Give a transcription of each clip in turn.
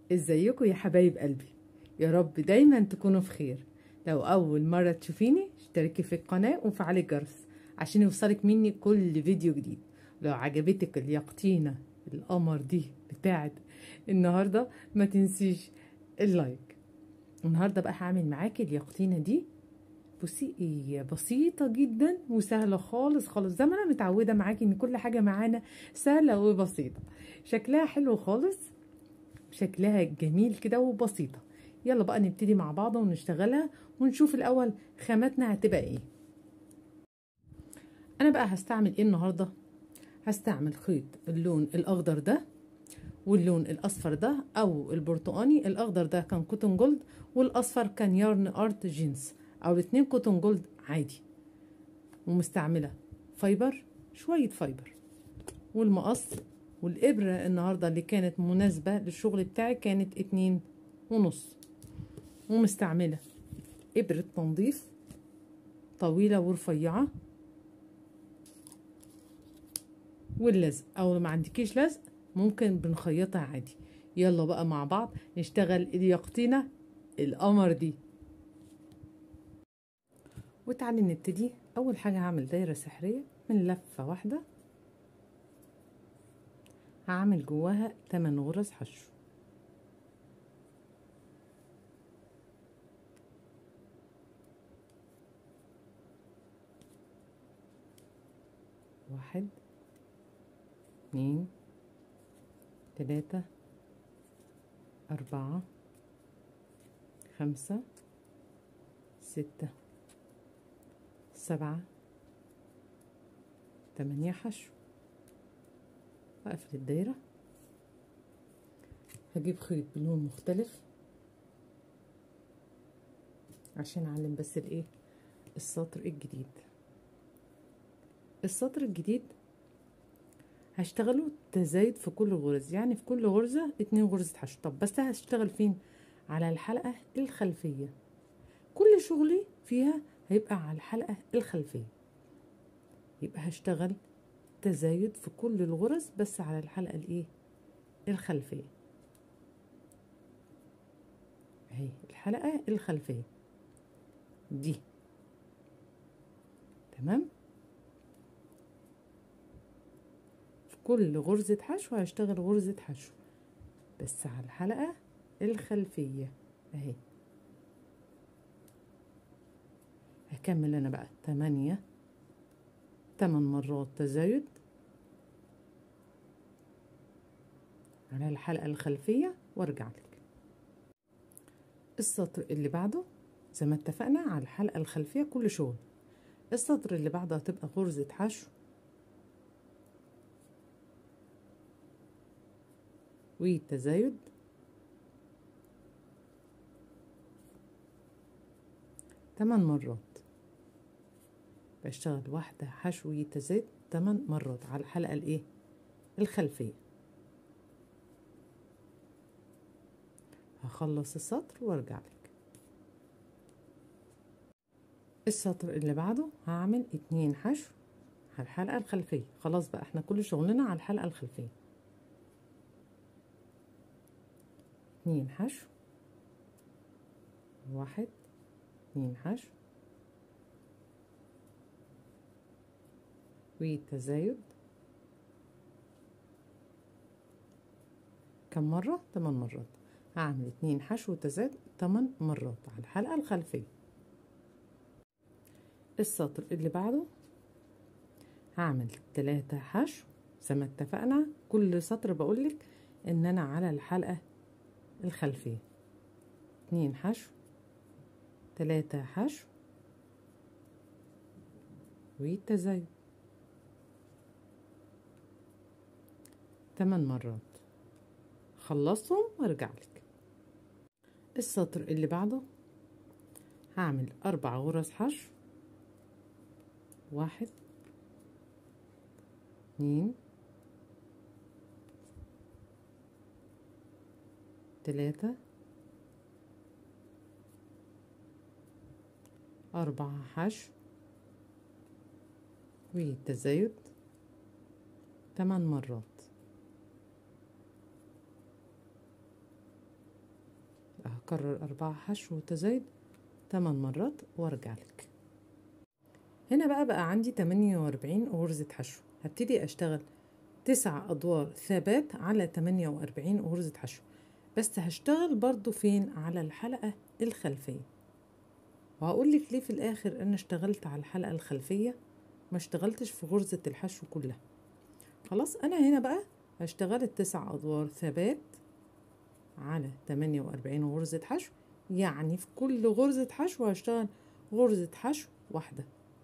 ازيكم يا حبايب قلبي يا رب دايما تكونوا في خير لو اول مرة تشوفيني اشتركي في القناة وفعلي الجرس عشان يوصلك مني كل فيديو جديد لو عجبتك اليقطينة القمر دي بتاعت النهاردة ما تنسيش اللايك النهاردة بقى هعمل معاكي اليقطينة دي بصي هي بسيطة جدا وسهلة خالص خالص زي ما انا متعودة معاكي ان كل حاجة معانا سهلة وبسيطة شكلها حلو خالص شكلها جميل كده وبسيطة يلا بقى نبتدي مع بعض ونشتغلها ونشوف الاول خاماتنا هتبقى ايه انا بقى هستعمل ايه النهاردة هستعمل خيط اللون الاخضر ده واللون الاصفر ده او البرتقاني الاخضر ده كان كوتون جولد والاصفر كان يارن ارت جينز او الاتنين كوتون جولد عادي ومستعملة فايبر شوية فايبر والمقص والإبرة النهاردة اللي كانت مناسبة للشغل بتاعي كانت اتنين ونص ومستعملة إبرة تنظيف طويلة ورفيعة واللزق أو ما عندكيش لزق ممكن بنخيطها عادي يلا بقى مع بعض نشتغل اليقطينة القمر دي وتعالي نبتدي اول حاجه هعمل دايره سحريه من لفه واحده هعمل جواها 8 غرز حشو واحد اتنين تلاتة أربعة خمسة ستة سبعة تمانية حشو أقفل الدايرة هجيب خيط بلون مختلف عشان أعلم بس الإيه السطر الجديد السطر الجديد هشتغله تزايد في كل غرز يعني في كل غرزة اتنين غرزة حشو طب بس هشتغل فين على الحلقة الخلفية كل شغلي فيها هيبقى على الحلقة الخلفية يبقى هشتغل تزايد في كل الغرز بس على الحلقة الايه الخلفية اهي الحلقة الخلفية دي تمام في كل غرزة حشو هشتغل غرزة حشو بس على الحلقة الخلفية اهي هكمل انا بقى تمانية تمن مرات تزايد على الحلقة الخلفية وارجع لك السطر اللي بعده زي ما اتفقنا على الحلقة الخلفية كل شغل السطر اللي بعده هتبقى غرزة حشو وتزايد تمن مرات بشتغل واحدة حشو تزايد تمن مرات على الحلقة الايه الخلفية هخلص السطر وارجع لك السطر اللي بعده هعمل اتنين حشو على الحلقة الخلفية خلاص بقى احنا كل شغلنا على الحلقة الخلفية اتنين حشو واحد اتنين حشو وتزايد كم مرة؟ تمن مرات هعمل اتنين حشو وتزايد تمن مرات على الحلقة الخلفية السطر اللي بعده هعمل تلاتة حشو زي ما اتفقنا كل سطر بقولك ان انا على الحلقة الخلفية اتنين حشو تلاتة حشو والتزايد تمن مرات خلصهم وارجع لك السطر اللي بعده هعمل اربع غرز حشو واحد اتنين تلاتة أربعة حشو والتزايد تمن مرات هكرر أربعة حشو وتزايد تمن مرات وارجع لك هنا بقى بقى عندي تمانية وأربعين غرزة حشو هبتدي أشتغل تسع أدوار ثبات على تمانية وأربعين غرزة حشو بس هشتغل برضو فين على الحلقة الخلفية وهقول لك ليه في الآخر أنا اشتغلت على الحلقة الخلفية ما اشتغلتش في غرزة الحشو كلها خلاص أنا هنا بقى هشتغل التسع أدوار ثبات على تمانية وأربعين غرزة حشو يعني في كل غرزة حشو هشتغل غرزة حشو واحدة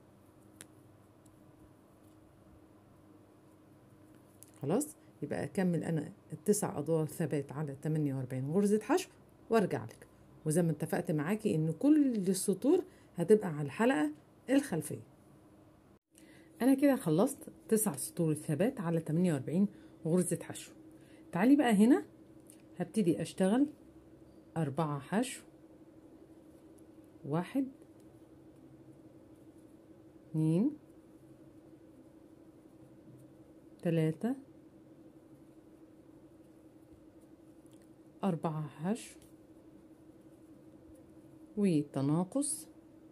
خلاص يبقى أكمل أنا التسع أدوار ثبات على تمانية وأربعين غرزة حشو وأرجع لك وزي ما اتفقت معاكي إن كل السطور هتبقى على الحلقة الخلفية أنا كده خلصت تسع سطور الثبات على تمانية وأربعين غرزة حشو تعالي بقى هنا هبتدي أشتغل أربعة حشو واحد اتنين تلاتة أربعة حشو وتناقص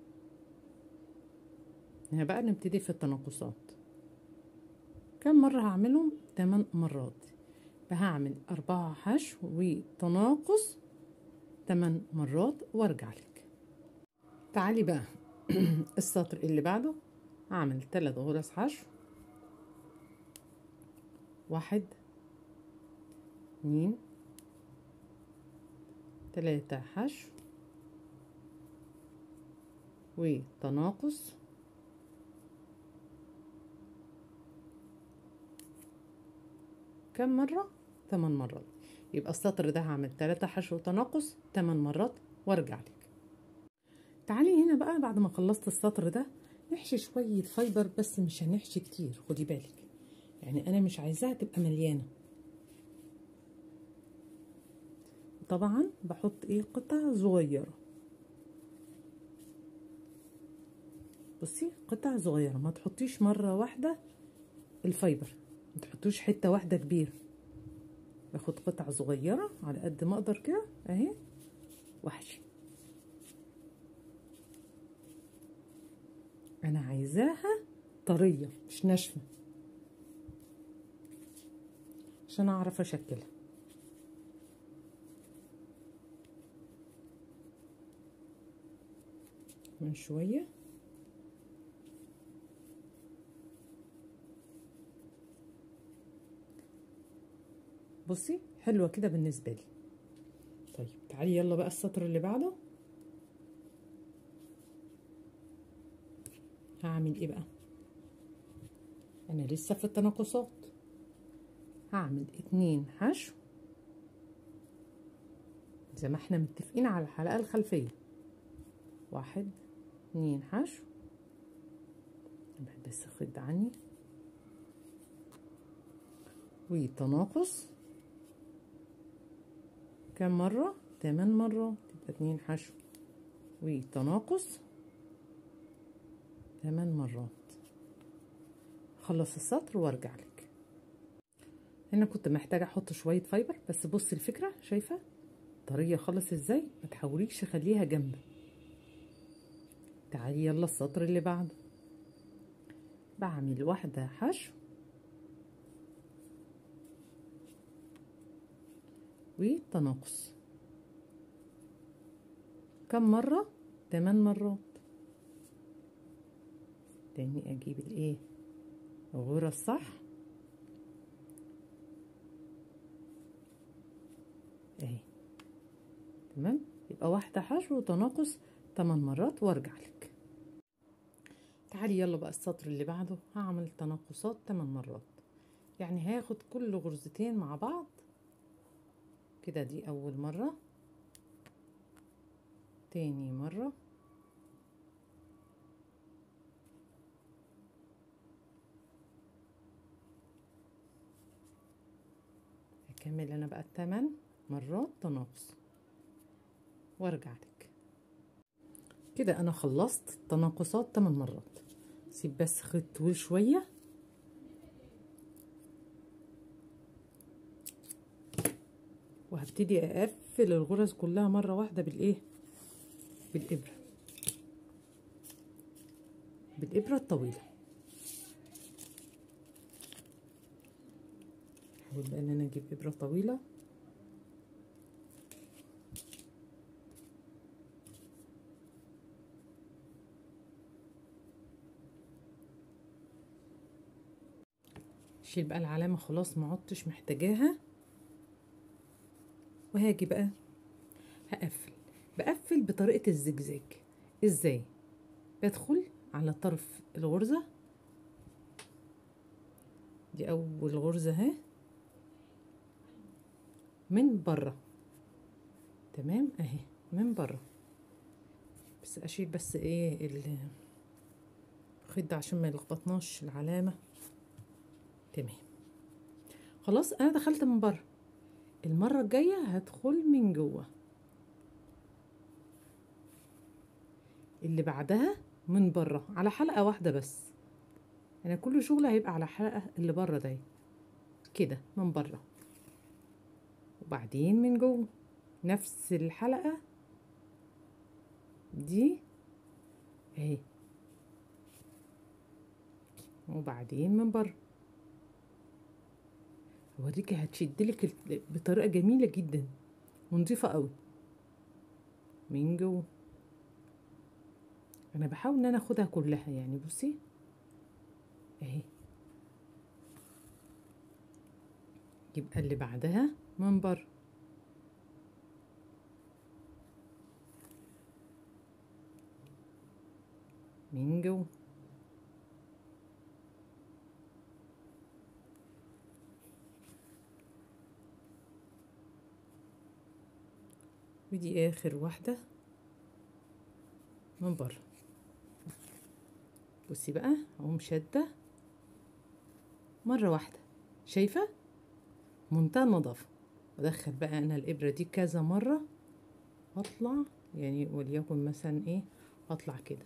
هنا بقى نبتدي في التناقصات كم مرة هعملهم تمن مرات فهعمل أربعة حشو وتناقص تمن مرات وارجع لك تعالي بقى السطر اللي بعده هعمل تلات غرز حشو واحد اتنين تلاتة حشو وتناقص كم مرة؟ تمن مرات يبقى السطر ده هعمل تلاتة حشو تناقص تمن مرات وارجع لك تعالي هنا بقى بعد ما خلصت السطر ده نحشي شوية فايبر بس مش هنحشي كتير خدي بالك يعني انا مش عايزاها تبقى مليانة طبعا بحط ايه قطع صغيرة بصي قطع صغيرة ما تحطيش مرة واحدة الفايبر ما تحطوش حتة واحدة كبيرة باخد قطع صغيرة على قد ما اقدر كده اهي واحشي انا عايزاها طرية مش ناشفة عشان اعرف اشكلها من شويه بصي حلوه كده بالنسبه لي طيب تعالي يلا بقى السطر اللي بعده هعمل ايه بقى انا لسه في التناقصات هعمل اتنين حشو زي ما احنا متفقين على الحلقه الخلفيه واحد اتنين حشو بس خد عني وتناقص كم مرة؟ تمن مرات يبقى اتنين حشو وتناقص تمن مرات خلص السطر وارجع لك هنا كنت محتاجة احط شوية فايبر بس بصي الفكرة شايفة طرية خالص ازاي ما تحاوليش خليها جنب تعالي يلا السطر اللي بعده بعمل واحدة حشو وتناقص كم مرة؟ تمن مرات تاني اجيب الايه غرز صح اهي تمام يبقى واحدة حشو وتناقص تمن مرات وارجع لك تعالي يلا بقى السطر اللي بعده هعمل تناقصات تمن مرات يعني هاخد كل غرزتين مع بعض كده دي اول مرة تاني مرة هكمل انا بقى التمن مرات تناقص وارجع لك كده انا خلصت تناقصات تمن مرات سيب بس خيط طويل شويه وهبتدي اقفل الغرز كلها مره واحده بالايه بالابره بالابره الطويله احاول بقى ان انا اجيب ابره طويله شيل بقى العلامه خلاص ما عدتش محتاجاها وهاجي بقى هقفل بقفل بطريقه الزجزاج ازاي بدخل على طرف الغرزه دي اول غرزه اهي من بره تمام اهي من بره بس اشيل بس ايه الخيط ده عشان ما يلخبطناش العلامه تمام خلاص انا دخلت من بره المره الجايه هدخل من جوه اللي بعدها من بره على حلقه واحده بس انا كل شغل هيبقى على حلقه اللي بره ده كده من بره وبعدين من جوه نفس الحلقه دي اهي وبعدين من بره اوريكي هتشدلك بطريقه جميله جدا ونظيفه قوي من جوه انا بحاول ان انا اخدها كلها يعني بصي اهي يبقى اللي بعدها من بره من جوه ودي اخر واحدة من بره بصي بقى اقوم شادة مرة واحدة شايفة منتهى النظافة ادخل بقى انا الابرة دي كذا مرة واطلع يعني وليكن مثلا ايه اطلع كده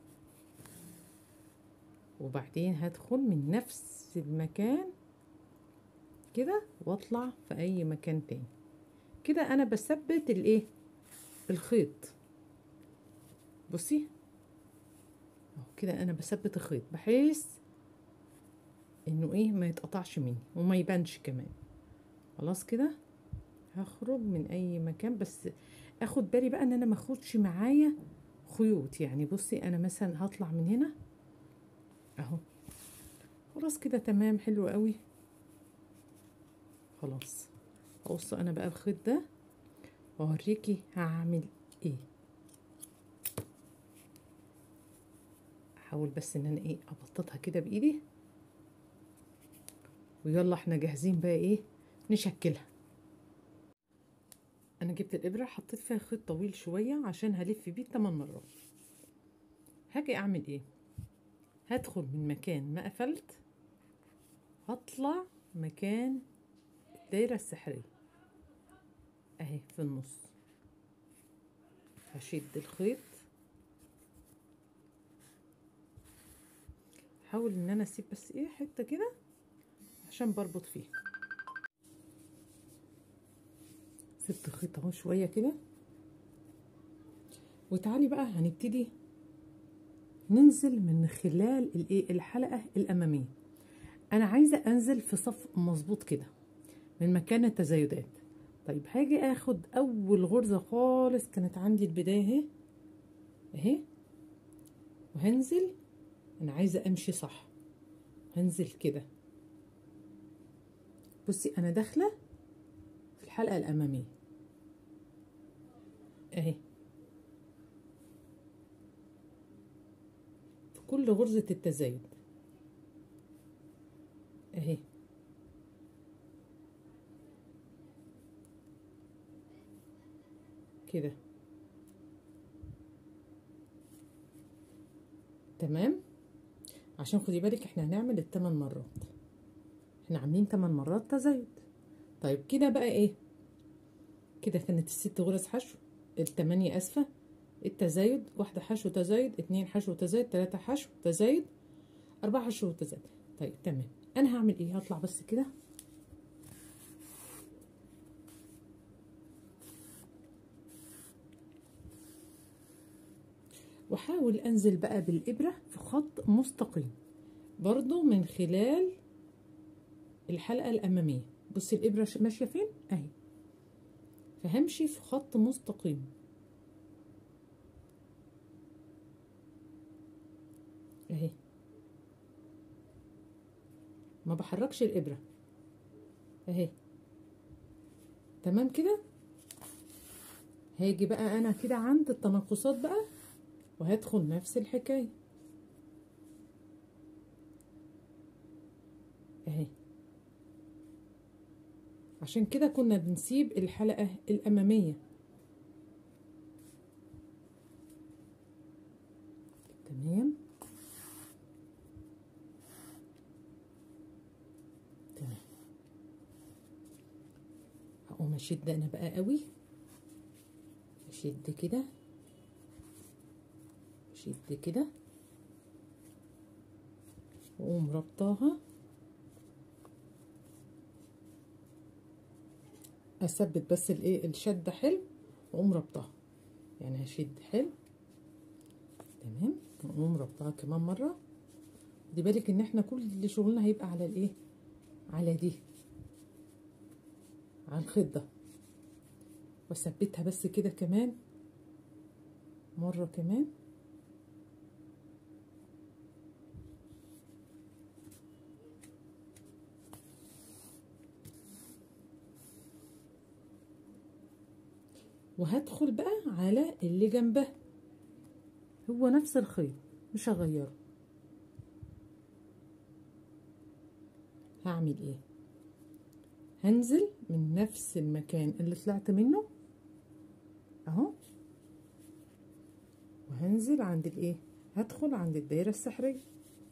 وبعدين هدخل من نفس المكان كده واطلع في اي مكان تاني كده انا بثبت الايه الخيط بصي اهو كده انا بثبت الخيط بحيث انه ايه ما يتقطعش مني وما يبانش كمان خلاص كده هخرج من اي مكان بس اخد بالي بقى ان انا ما اخدش معايا خيوط يعني بصي انا مثلا هطلع من هنا اهو خلاص كده تمام حلو قوي خلاص هقص انا بقى الخيط ده واوريكي هعمل ايه احاول بس ان انا ايه ابططها كده بايدي ويلا احنا جاهزين بقى ايه نشكلها انا جبت الابره حطيت فيها خيط طويل شويه عشان هلف بيه 8 مرات هاجي اعمل ايه هدخل من مكان ما قفلت هطلع مكان الدايره السحريه اهي في النص هشد الخيط حاول ان انا اسيب بس ايه حته كده عشان بربط فيها سبت الخيط اهو شويه كده وتعالي بقى هنبتدي ننزل من خلال الايه الحلقه الاماميه انا عايزه انزل في صف مظبوط كده من مكان التزايدات طيب هاجي اخد اول غرزه خالص كانت عندي البدايه اهي اهي وهنزل انا عايزه امشي صح هنزل كده بصي انا داخله في الحلقه الاماميه اهي في كل غرزه التزايد اهي كده تمام عشان خدي بالك احنا هنعمل التمن مرات احنا عاملين تمن مرات تزايد طيب كده بقى ايه كده كانت الست غرز حشو التمانية اسفة التزايد واحدة حشو تزايد اتنين حشو تزايد تلاتة حشو تزايد اربعة حشو تزايد طيب تمام انا هعمل ايه هطلع بس كده واحاول انزل بقى بالابره في خط مستقيم برضو من خلال الحلقه الاماميه بصي الابره ماشيه فين اهي فهمشي في خط مستقيم اهي ما بحركش الابره اهي تمام كده هاجي بقى انا كده عند التناقصات بقى وهدخل نفس الحكايه اهي عشان كده كنا بنسيب الحلقه الاماميه تمام تمام هقوم اشد انا بقى قوي اشد كده اشد كده واقوم ربطاها اثبت بس الايه الشد حلو واقوم ربطاها يعني هشد حلو تمام واقوم ربطاها كمان مره دي بالك ان احنا كل شغلنا هيبقى على الايه على دي على الخيط ده واثبتها بس كده كمان مره كمان وهدخل بقى على اللي جنبه هو نفس الخيط مش هغيره هعمل ايه هنزل من نفس المكان اللي طلعت منه اهو وهنزل عند الايه هدخل عند الدايره السحريه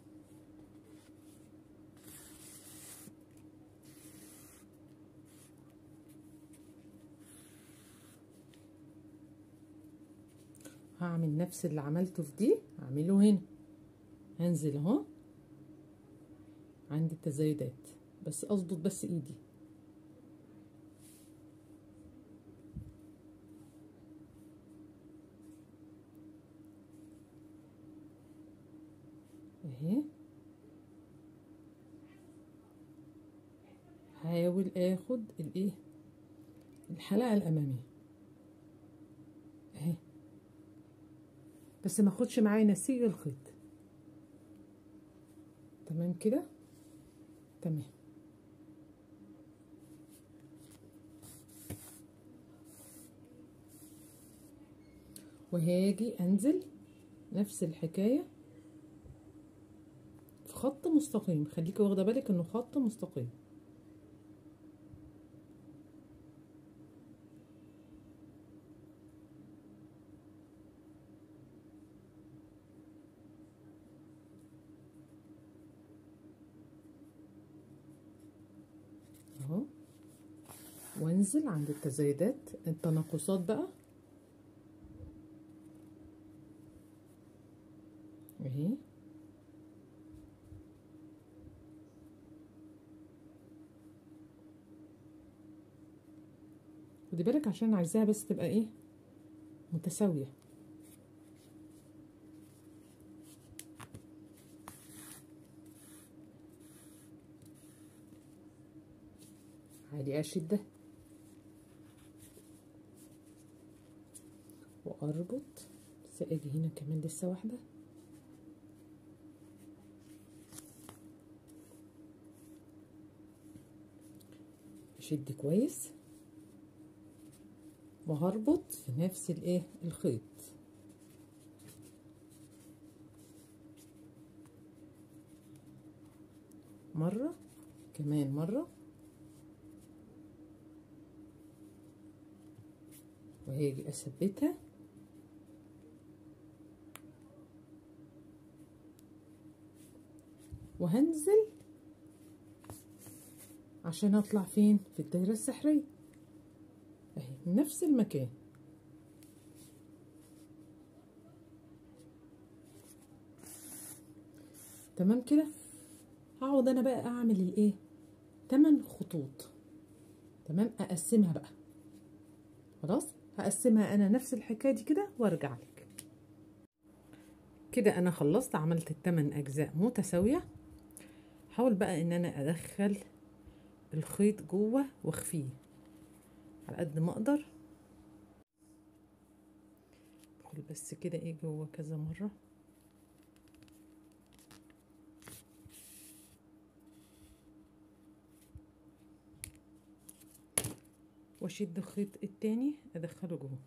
هعمل نفس اللي عملته في دي هعمله هنا هنزل اهو عند التزايدات بس اظبط بس ايدي اهي هحاول اخد الايه الحلقه الاماميه اهي بس ما اخدش معايا نسيج الخيط تمام كده تمام وهاجي انزل نفس الحكايه في خط مستقيم خليكي واخده بالك انه خط مستقيم اهو وانزل عند التزايدات التناقصات بقى اهي خدي بالك عشان عايزاها بس تبقى ايه متساويه عادي اشد واربط بس اجي هنا كمان لسه واحده اشد كويس وهربط في نفس الايه الخيط مره كمان مره وهاجي اثبتها وهنزل عشان اطلع فين في الدايره السحريه اهي نفس المكان تمام كده هقعد انا بقى اعمل الايه تمن خطوط تمام اقسمها بقى خلاص هقسمها انا نفس الحكايه دي كده وارجع لك كده انا خلصت عملت التمن اجزاء متساوية حاول بقى ان انا ادخل الخيط جوه واخفيه على قد ما اقدر ادخل بس كده ايه جوه كذا مرة واشد الخيط التاني ادخله جوه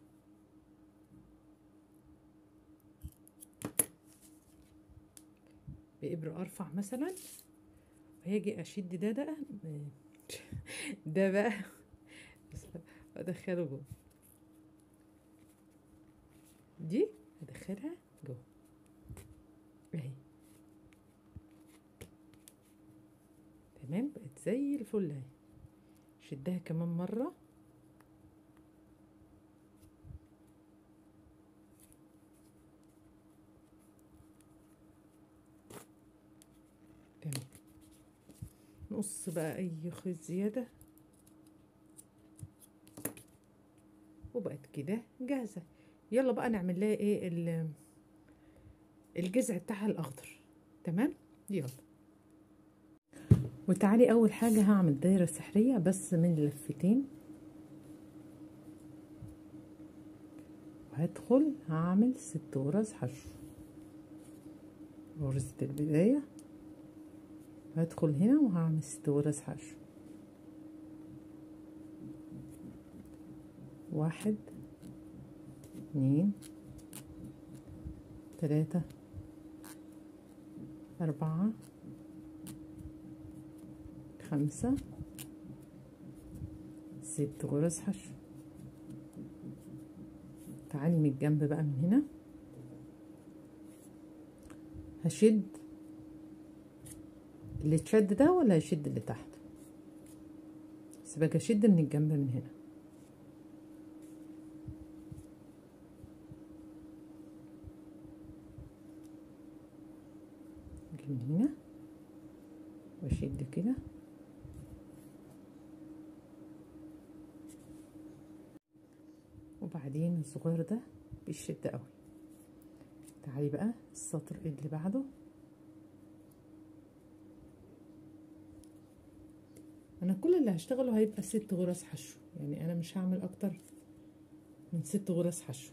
بإبرة أرفع مثلا وهاجي أشد ده ده ده بقى وأدخله جوه دي أدخلها جوه أهي تمام بقت زي الفل أهي شدها كمان مرة تمام نقص بقى اي خيط زيادة وبقت كده جاهزة يلا بقى نعمل لها ايه الجذع بتاعها الاخضر تمام يلا وتعالي اول حاجة هعمل دايرة سحرية بس من لفتين وهدخل هعمل ست غرز حشو غرزة البداية هدخل هنا وهعمل ست غرز حشو واحد اتنين تلاتة أربعة خمسة ست غرز حشو تعالي من الجنب بقى من هنا هشد اللي تشد ده ولا هشد اللي تحت بس باجي اشد من الجنب من هنا من هنا واشد كده وبعدين الصغير ده بيشد قوي تعالي بقى السطر اللي بعده انا كل اللي هشتغله هيبقى ست غرز حشو يعني انا مش هعمل اكتر من ست غرز حشو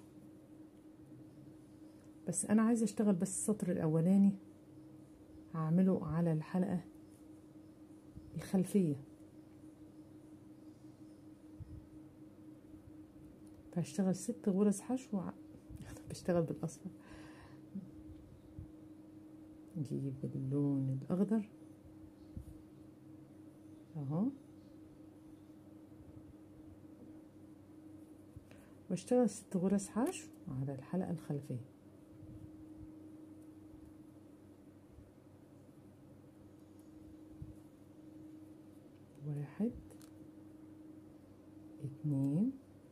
بس انا عايزه اشتغل بس السطر الاولاني هعمله على الحلقه الخلفيه فهشتغل ست غرز حشو ع... بشتغل بالاصفر نجيب اللون الاخضر اهو بشتغل ست غرز حشو على الحلقة الخلفية واحد اتنين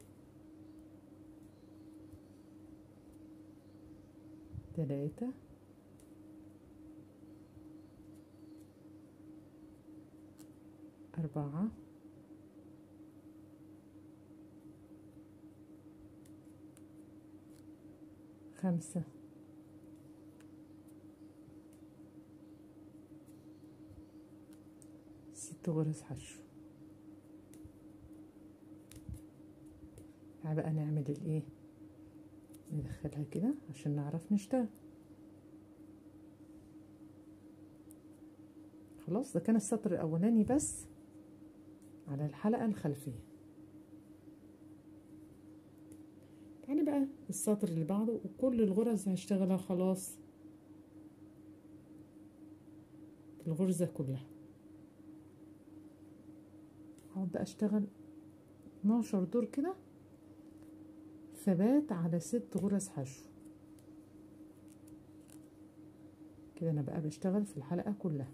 تلاتة أربعة خمسة ست غرز حشو تعال بقى نعمل الايه ندخلها كده عشان نعرف نشتغل خلاص ده كان السطر الاولاني بس على الحلقة الخلفية يعني بقى السطر اللي بعده وكل الغرز هشتغلها خلاص الغرزة كلها هقعد بقى اشتغل 12 دور كده ثبات على ست غرز حشو كده انا بقى بشتغل في الحلقة كلها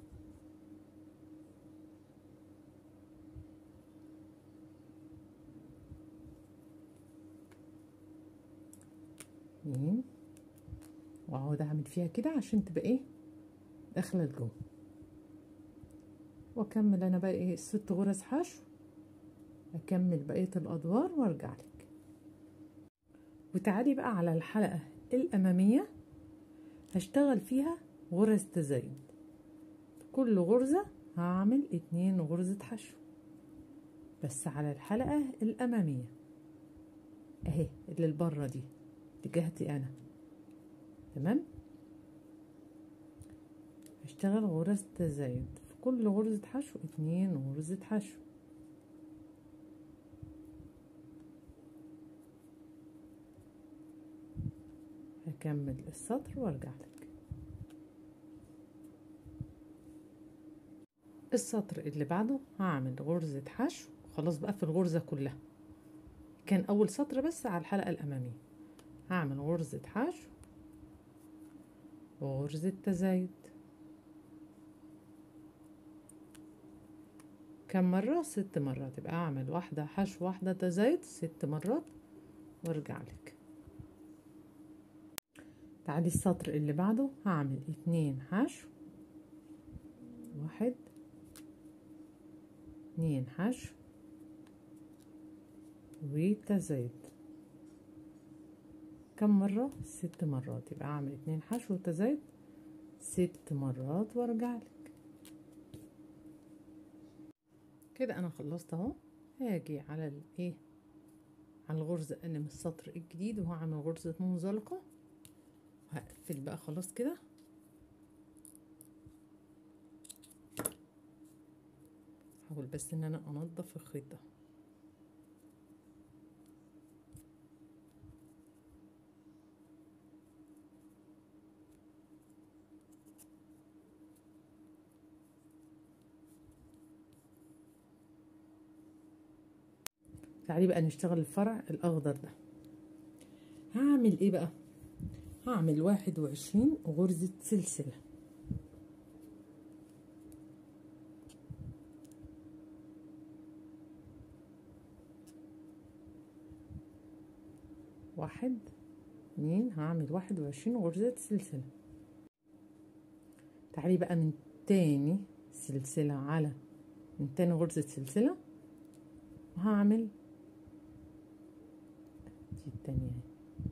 اتنين واقعد اعمل فيها كده عشان تبقى ايه داخله لجوه واكمل انا بقى ايه الست غرز حشو اكمل بقيه الادوار وارجع لك وتعالي بقى على الحلقه الاماميه هشتغل فيها غرز تزايد في كل غرزة هعمل اتنين غرزة حشو بس على الحلقة الأمامية اهي اللي البرة دي اتجاهتي أنا تمام هشتغل غرز تزايد في كل غرزة حشو اتنين غرزة حشو هكمل السطر وارجع لك السطر اللي بعده هعمل غرزة حشو خلاص بقى في الغرزة كلها كان اول سطر بس على الحلقة الامامية هعمل غرزة حشو وغرزة تزايد كم مرة ست مرات يبقى اعمل واحدة حشو واحدة تزايد ست مرات وارجع لك تعالي السطر اللي بعده هعمل اتنين حشو واحد اتنين حشو وتزايد كم مرة ست مرات يبقى اعمل اتنين حشو وتزايد ست مرات وارجع لك كده انا خلصت اهو هاجي على الايه على الغرزة انا من السطر الجديد وهعمل غرزة منزلقة هقفل بقى خلاص كده حاول بس ان انا انضف الخيط ده تعالي بقى نشتغل الفرع الاخضر ده هعمل ايه بقى هعمل واحد وعشرين غرزة سلسلة واحد اتنين هعمل واحد وعشرين غرزة سلسلة تعالي بقى من تاني سلسلة على من تاني غرزة سلسلة وهعمل دي التانية اهي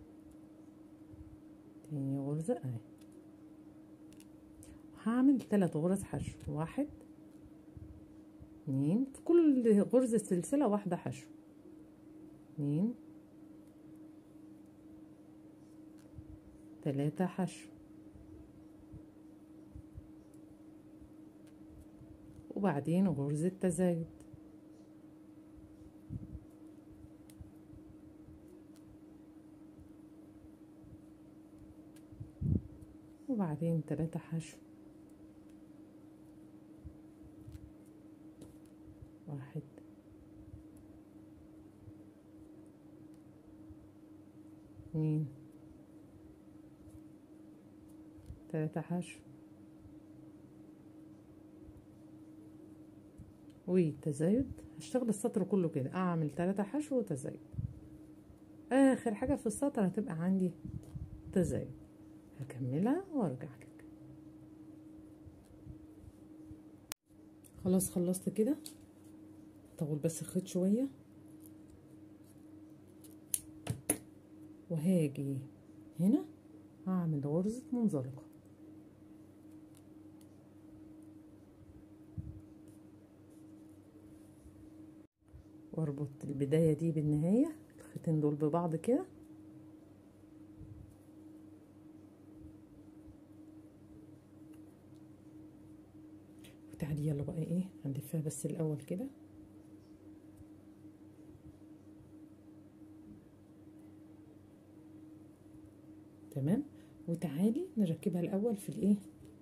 تاني غرزة اهي هعمل تلات غرز حشو واحد اتنين في كل غرزة سلسلة واحدة حشو اتنين تلاتة حشو وبعدين غرزة تزايد وبعدين تلاتة حشو واحد اتنين تلاتة حشو وتزايد هشتغل السطر كله كده اعمل تلاتة حشو وتزايد اخر حاجة في السطر هتبقى عندي تزايد هكملها وارجع لك خلاص خلصت كده طول بس الخيط شوية وهاجي هنا هعمل غرزة منزلقة واربط البداية دي بالنهاية الخيطين دول ببعض كده وتعالي يلا بقى ايه هنلفها بس الاول كده تمام وتعالي نركبها الاول في الايه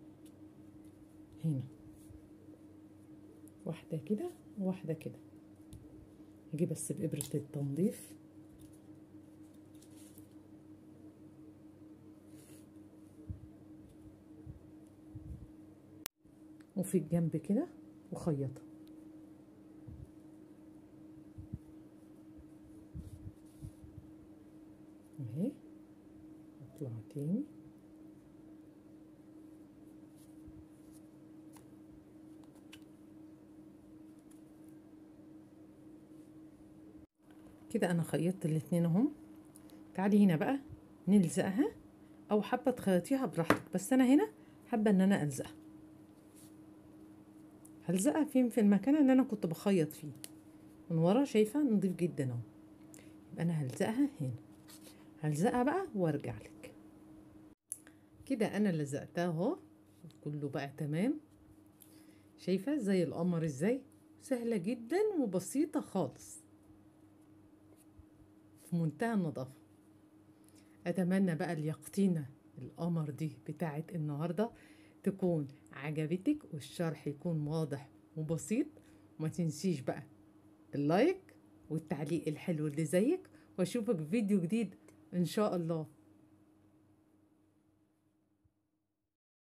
هنا واحدة كده وواحدة كده هجي بس بإبرة التنظيف وفي الجنب كده وخيطها اهي اطلع تاني كده انا خيطت الاتنين اهم تعالي هنا بقى نلزقها او حابه تخيطيها براحتك بس انا هنا حابه ان انا الزقها هلزقها فين في المكان اللي انا كنت بخيط فيه من ورا شايفه نضيف جدا اهو يبقى انا هلزقها هنا هلزقها بقى وارجع لك كده انا لزقتها اهو كله بقى تمام شايفه زي القمر ازاي سهله جدا وبسيطه خالص في منتهى النظافه اتمنى بقى اليقطينه القمر دي بتاعت النهارده تكون عجبتك والشرح يكون واضح وبسيط وما تنسيش بقى اللايك والتعليق الحلو اللي زيك واشوفك في فيديو جديد ان شاء الله